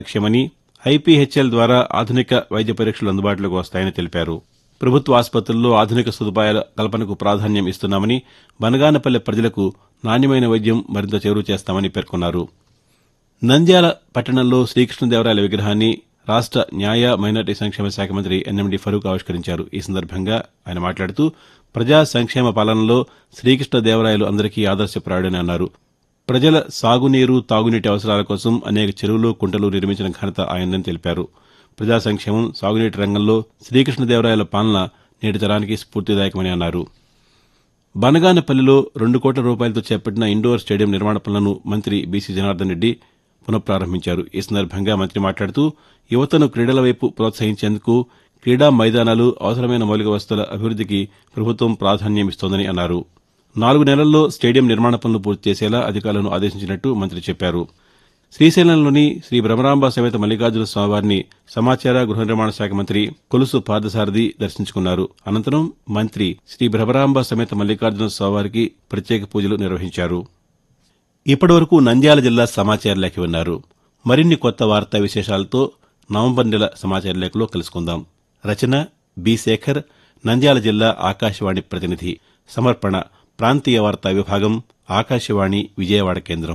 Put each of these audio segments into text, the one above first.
లక్ష్యమని ఐపీహెచ్ఎల్ ద్వారా ఆధునిక వైద్య పరీక్షలు అందుబాటులోకి వస్తాయని తెలిపారు ప్రభుత్వ ఆసుపత్రుల్లో ఆధునిక సదుపాయాల కల్పనకు ప్రాధాన్యం ఇస్తున్నామని బనగానపల్లె ప్రజలకు నాణ్యమైన వైద్యం మరింత చేరువ చేస్తామని పేర్కొన్నారు నంద్యాల పట్టణంలో శ్రీకృష్ణదేవరాయల విగ్రహాన్ని రాష్ట న్యాయ మైనార్టీ సంక్షేమ శాఖ మంత్రి ఎన్ఎండి ఫరూక్ ఆవిష్కరించారు ఈ సందర్భంగా ఆయన మాట్లాడుతూ ప్రజా సంక్షేమ పాలనలో శ్రీకృష్ణదేవరాయలు అందరికీ ఆదర్శప్రాయుడని అన్నారు ప్రజల సాగునీరు తాగునీటి అవసరాల కోసం అనేక చెరువులు కుంటలు నిర్మించిన ఘనత ఆయనదని తెలిపారు ప్రజా సంక్షేమం సాగునీటి రంగంలో శ్రీకృష్ణదేవరాయల పాలన నేటి తరానికి స్ఫూర్తిదాయకమని అన్నారు బనగానపల్లిలో రెండు కోట్ల రూపాయలతో చేపట్టిన ఇండోర్ స్టేడియం నిర్మాణ పనులను మంత్రి బీసీ జనార్దన్ రెడ్డి పునఃప్రారంభించారు ఈ సందర్భంగా మంత్రి మాట్లాడుతూ యువతను క్రీడల వైపు ప్రోత్సహించేందుకు క్రీడా మైదానాలు అవసరమైన మౌలిక వసతుల అభివృద్దికి ప్రభుత్వం ప్రాధాన్యమిస్తోందని అన్నారు నాలుగు నెలల్లో స్టేడియం నిర్మాణ పనులు పూర్తి చేసేలా అధికారులను ఆదేశించినట్టు మంత్రి చెప్పారు శ్రీశైలంలోని శ్రీ భ్రమరాంబ సమేత మల్లికార్జున స్వామివారిని సమాచార గృహ నిర్మాణ శాఖ మంత్రి కొలుసు పార్థసారథి దర్శించుకున్నారు అనంతరం మంత్రి శ్రీ భ్రమరాంబ సమేత మల్లికార్జున స్వామివారికి ప్రత్యేక పూజలు నిర్వహించారు ఇప్పటివరకు నంద్యాల జిల్లా సమాచార లేఖ విన్నారు మరిన్ని కొత్త వార్తా విశేషాలతో నవంబర్ నెల సమాచార లేఖలో కలుసుకుందాం రచన బి శేఖర్ నంద్యాల జిల్లా ఆకాశవాణి ప్రతినిధి సమర్పణ ప్రాంతీయ వార్తా విభాగం ఆకాశవాణి విజయవాడ కేంద్రం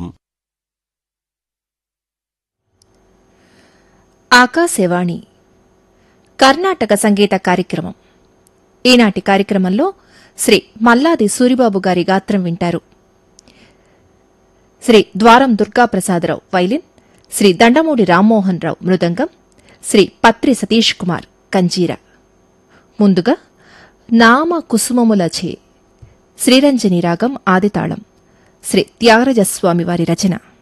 ఆకాశవాణి కర్ణాటక సంగీత కార్యక్రమం ఈనాటి కార్యక్రమంలో శ్రీ మల్లాది సూరిబాబు గారి గాత్రం వింటారు శ్రీ ద్వారం దుర్గాప్రసాదరావు వైలిన్ శ్రీ దండమూడి రామ్మోహన్ రావు మృదంగం శ్రీ పత్రి సతీష్ కుమార్ కంజీరా ముందుగా నామ కుసుమములచే శ్రీరంజని రాగం ఆదితాళం శ్రీ త్యాగరాజస్వామి వారి రచన